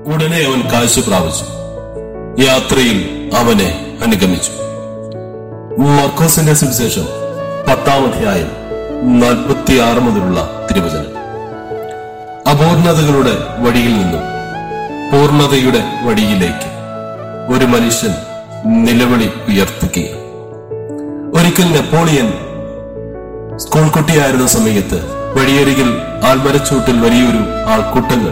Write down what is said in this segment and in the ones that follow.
ഉടനെ അവൻ കാഴ്ച പ്രാപിച്ചു യാത്രയിൽ അവനെ അനുഗമിച്ചു മർക്കോസിന്റെ സുവിശേഷം പത്താം അധ്യായം നാൽപ്പത്തിയാറ് മുതലുള്ള തിരുവചനം അപൂർണതകളുടെ വഴിയിൽ നിന്നും പൂർണതയുടെ വഴിയിലേക്ക് ഒരു മനുഷ്യൻ നിലവിളി ഉയർത്തുകയാണ് ഒരിക്കൽ നെപ്പോളിയൻ സ്കൂൾ കുട്ടിയായിരുന്ന സമയത്ത് വഴിയരികിൽ ആൽമരച്ചൂട്ടിൽ വലിയൊരു ആൾക്കൂട്ടങ്ങൾ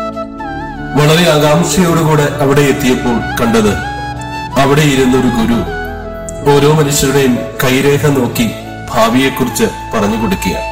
വളരെ ആകാംക്ഷയോടുകൂടെ അവിടെ എത്തിയപ്പോൾ കണ്ടത് അവിടെ ഇരുന്നൊരു ഗുരു ഓരോ മനുഷ്യരുടെയും കൈരേഖ നോക്കി ഭാവിയെക്കുറിച്ച് പറഞ്ഞു കൊടുക്കുകയാണ്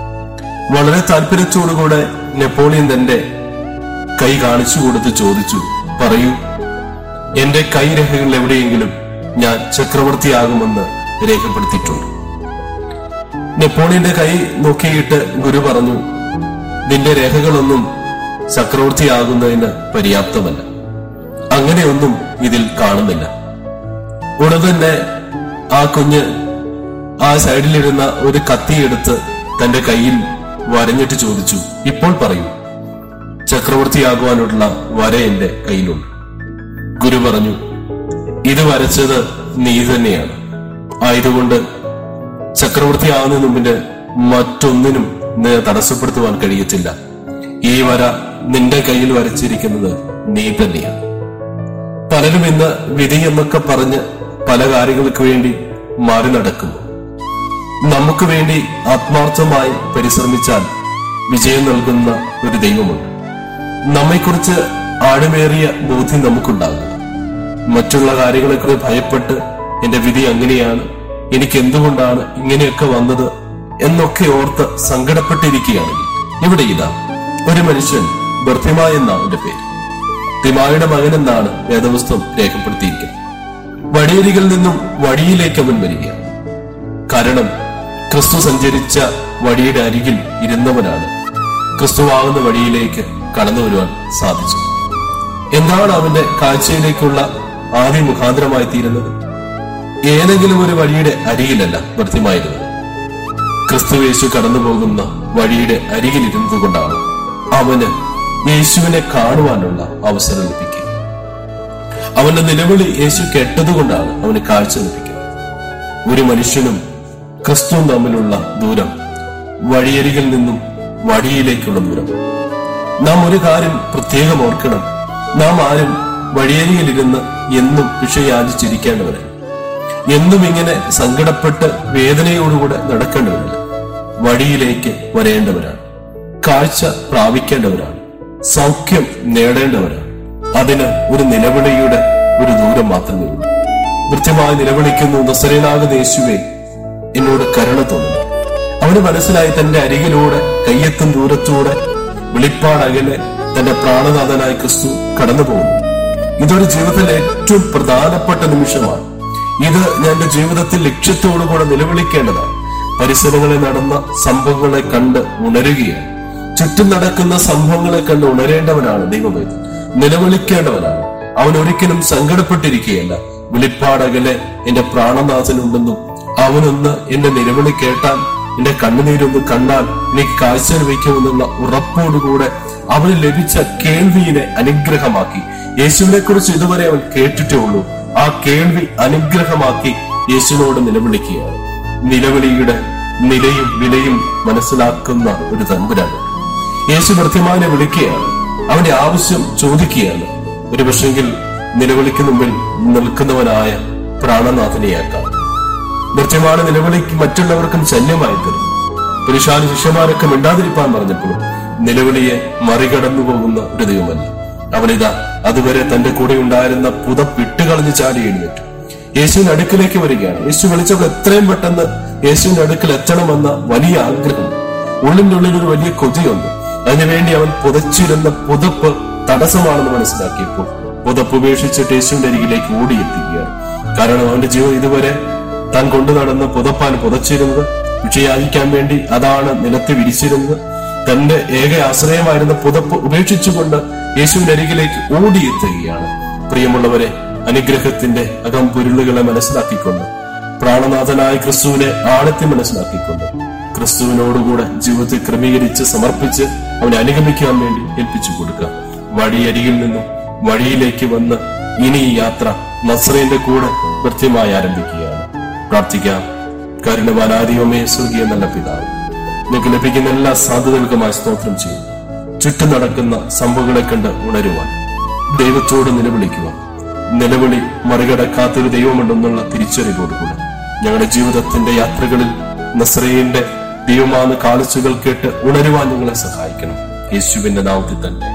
വളരെ താല്പര്യത്തോടുകൂടെ നെപ്പോളിയൻ തന്റെ കൈ കാണിച്ചു കൊടുത്ത് ചോദിച്ചു പറയൂ എന്റെ കൈരേഖകൾ എവിടെയെങ്കിലും ഞാൻ ചക്രവർത്തിയാകുമെന്ന് രേഖപ്പെടുത്തിയിട്ടുണ്ട് നെപ്പോളിയന്റെ കൈ നോക്കിയിട്ട് ഗുരു പറഞ്ഞു നിന്റെ രേഖകളൊന്നും ചക്രവർത്തിയാകുന്നതിന് പര്യാപ്തമല്ല അങ്ങനെയൊന്നും ഇതിൽ കാണുന്നില്ല ഉടൻ തന്നെ ആ കുഞ്ഞ് ആ സൈഡിലിരുന്ന ഒരു കത്തിയെടുത്ത് തന്റെ കയ്യിൽ വരഞ്ഞിട്ട് ചോദിച്ചു ഇപ്പോൾ പറയൂ ചക്രവർത്തിയാകുവാനുള്ള വര എന്റെ കയ്യിലുണ്ട് ഗുരു പറഞ്ഞു ഇത് വരച്ചത് നീ തന്നെയാണ് ആയതുകൊണ്ട് ചക്രവർത്തിയാവുന്നതിന് മുമ്പിന് മറ്റൊന്നിനും നിന്നെ തടസ്സപ്പെടുത്തുവാൻ കഴിയത്തില്ല ഈ വര നിന്റെ കയ്യിൽ വരച്ചിരിക്കുന്നത് നീ തന്നെയാണ് പലരും ഇന്ന് വിധി എന്നൊക്കെ പറഞ്ഞ് പല കാര്യങ്ങൾക്ക് വേണ്ടി മാറി നടക്കുന്നു നമുക്ക് വേണ്ടി ആത്മാർത്ഥമായി പരിശ്രമിച്ചാൽ വിജയം നൽകുന്ന ഒരു ദൈവമുണ്ട് നമ്മെക്കുറിച്ച് ആഴമേറിയ ബോധ്യം നമുക്കുണ്ടാകും മറ്റുള്ള കാര്യങ്ങളെക്കുറിച്ച് ഭയപ്പെട്ട് എന്റെ വിധി അങ്ങനെയാണ് എനിക്ക് എന്തുകൊണ്ടാണ് ഇങ്ങനെയൊക്കെ വന്നത് എന്നൊക്കെ ഓർത്ത് സങ്കടപ്പെട്ടിരിക്കുകയാണെങ്കിൽ ഇവിടെ ഇതാ ഒരു മനുഷ്യൻ ബർത്തിമ എന്നാണ് അവന്റെ പേര് തിമായുടെ മകൻ എന്നാണ് വേദപുസ്തകം രേഖപ്പെടുത്തിയിരിക്കുന്നത് വഴിയരികിൽ നിന്നും വഴിയിലേക്ക് അവൻ വരികയാണ് കാരണം ക്രിസ്തു സഞ്ചരിച്ച വഴിയുടെ അരികിൽ ഇരുന്നവനാണ് ക്രിസ്തുവാകുന്ന വഴിയിലേക്ക് കടന്നു വരുവാൻ സാധിച്ചത് എന്താണ് അവന്റെ കാഴ്ചയിലേക്കുള്ള ആദ്യ മുഖാന്തരമായി തീരുന്നത് ഏതെങ്കിലും ഒരു വഴിയുടെ അരികിലല്ല വൃത്തിമായിരുന്നത് ക്രിസ്തു യേശു കടന്നു പോകുന്ന വഴിയുടെ അരികിലിരുന്നത് കൊണ്ടാണ് അവന് യേശുവിനെ കാണുവാനുള്ള അവസരം ലഭിക്കുക അവന്റെ നിലവിളി യേശു കേട്ടതുകൊണ്ടാണ് അവന് കാഴ്ച ലഭിക്കുന്നത് ഒരു മനുഷ്യനും ക്രിസ്തുവും തമ്മിലുള്ള ദൂരം വഴിയരികിൽ നിന്നും വഴിയിലേക്കുള്ള ദൂരം നാം ഒരു കാര്യം പ്രത്യേകം ഓർക്കണം നാം ആരും വഴിയരികിലിരുന്ന് എന്നും വിഷയാചിച്ചിരിക്കേണ്ടവരല്ല എന്നും ഇങ്ങനെ സങ്കടപ്പെട്ട് വേദനയോടുകൂടെ നടക്കേണ്ടവരല്ല വഴിയിലേക്ക് വരേണ്ടവരാണ് കാഴ്ച പ്രാപിക്കേണ്ടവരാണ് സൗഖ്യം നേടേണ്ടവരാണ് അതിന് ഒരു നിലവിളിയുടെ ഒരു ദൂരം മാത്രമേ ഉള്ളൂ കൃത്യമായി നിലവിളിക്കുന്നു നസരേനാകുന്ന യേശുവേ എന്നോട് കരുണ തോന്നുന്നു അവന് മനസ്സിലായി തന്റെ അരികിലൂടെ കയ്യെത്തും ദൂരത്തൂടെ വെളിപ്പാടകലെ തന്റെ പ്രാണനാഥനായ ക്രിസ്തു കടന്നു പോകുന്നു ഇതൊരു ജീവിതത്തിലെ ഏറ്റവും പ്രധാനപ്പെട്ട നിമിഷമാണ് ഇത് ഞാൻ എന്റെ ജീവിതത്തിൽ ലക്ഷ്യത്തോടുകൂടെ നിലവിളിക്കേണ്ടതാണ് പരിസരങ്ങളിൽ നടന്ന സംഭവങ്ങളെ കണ്ട് ഉണരുകയാണ് ചുറ്റും നടക്കുന്ന സംഭവങ്ങളെ കണ്ട് ഉണരേണ്ടവനാണ് ദൈവമേത് നിലവിളിക്കേണ്ടവനാണ് അവൻ ഒരിക്കലും സങ്കടപ്പെട്ടിരിക്കുകയല്ല വെളിപ്പാടകലെ എന്റെ പ്രാണനാഥനുണ്ടെന്നും അവനൊന്ന് എന്റെ നിലവിളി കേട്ടാൽ എന്റെ കണ്ണുനീരൊന്ന് കണ്ടാൽ എനിക്ക് കാഴ്ച ലഭിക്കുമെന്നുള്ള ഉറപ്പോടുകൂടെ അവന് ലഭിച്ച കേൾവിയെ അനുഗ്രഹമാക്കി യേശുവിനെ കുറിച്ച് ഇതുവരെ അവൻ കേട്ടിട്ടേ ഉള്ളൂ ആ കേൾവി അനുഗ്രഹമാക്കി യേശുവിനോട് നിലവിളിക്കുകയാണ് നിലവിളിയുടെ നിലയും വിലയും മനസ്സിലാക്കുന്ന ഒരു തമ്പുരാണ് യേശു കൃത്യമാനെ വിളിക്കുകയാണ് അവന്റെ ആവശ്യം ചോദിക്കുകയാണ് ഒരു പക്ഷെങ്കിൽ നിലവിളിക്ക് മുമ്പിൽ നിൽക്കുന്നവനായ പ്രാണനാഥനെയാക്കാം കൃത്യമാണ് നിലവിളിക്ക് മറ്റുള്ളവർക്കും ശല്യമായി തീർന്നു പുരുഷാന് ശിഷ്യന്മാരൊക്കെ മിണ്ടാതിരിപ്പാൻ പറഞ്ഞപ്പോൾ നിലവിളിയെ മറികടന്നു പോകുന്ന ഒരു ദൈവമല്ല അവനിതാ അതുവരെ തന്റെ കൂടെ ഉണ്ടായിരുന്ന പുതപ്പിട്ടുകളഞ്ഞ് ചാടി എഴുന്നേറ്റു യേശുവിന്റെ അടുക്കിലേക്ക് വരികയാണ് യേശു വിളിച്ചപ്പോൾ എത്രയും പെട്ടെന്ന് യേശുവിന്റെ അടുക്കൽ എത്തണമെന്ന വലിയ ആഗ്രഹം ഉള്ളിന്റെ ഉള്ളിൽ ഒരു വലിയ കൊതിയുണ്ട് അതിനുവേണ്ടി അവൻ പുതച്ചിരുന്ന പുതപ്പ് തടസ്സമാണെന്ന് മനസ്സിലാക്കിയപ്പോൾ പുതപ്പ് ഉപേക്ഷിച്ചിട്ട് യേശുവിന്റെ അരികിലേക്ക് ഓടിയെത്തിക്കുകയാണ് കാരണം അവന്റെ ജീവൻ ഇതുവരെ താൻ കൊണ്ടു നടന്ന പുതപ്പാൻ പുതച്ചിരുന്നത് വിഷയാചിക്കാൻ വേണ്ടി അതാണ് നിലത്ത് വിരിച്ചിരുന്നത് തന്റെ ഏക ആശ്രയമായിരുന്ന പുതപ്പ് ഉപേക്ഷിച്ചുകൊണ്ട് യേശുവിന്റെ അരികിലേക്ക് ഓടിയെത്തുകയാണ് പ്രിയമുള്ളവരെ അനുഗ്രഹത്തിന്റെ അകം പൊരുളുകളെ മനസ്സിലാക്കിക്കൊണ്ട് പ്രാണനാഥനായ ക്രിസ്തുവിനെ ആഴത്തി മനസ്സിലാക്കിക്കൊണ്ട് ക്രിസ്തുവിനോടുകൂടെ ജീവിതത്തെ ക്രമീകരിച്ച് സമർപ്പിച്ച് അവനെ അനുഗമിക്കാൻ വേണ്ടി ഏൽപ്പിച്ചു കൊടുക്കുക വഴിയരികിൽ നിന്നും വഴിയിലേക്ക് വന്ന് ഇനി ഈ യാത്ര നസ്രേന്റെ കൂടെ കൃത്യമായി ആരംഭിക്കുകയാണ് പ്രാർത്ഥിക്കാം കരുണവാനാരിയോമേ സ്വർഗീയ നല്ല പിതാവ് നിങ്ങൾക്ക് ലഭിക്കുന്ന എല്ലാ സാധ്യതകൾക്കുമായി സ്തോത്രം ചെയ്യും ചുറ്റും നടക്കുന്ന സംഭവങ്ങളെ കണ്ട് ഉണരുവാൻ ദൈവത്തോട് നിലവിളിക്കുവാൻ നിലവിളി മറികടക്കാത്തൊരു ദൈവമുണ്ടെന്നുള്ള തിരിച്ചറിവോടുകൂടെ ഞങ്ങളുടെ ജീവിതത്തിന്റെ യാത്രകളിൽ നസ്രയിന്റെ ദൈവമാന കാലച്ചുകൾ കേട്ട് ഉണരുവാൻ ഞങ്ങളെ സഹായിക്കണം യേശുവിന്റെ നാമത്തിൽ തന്നെ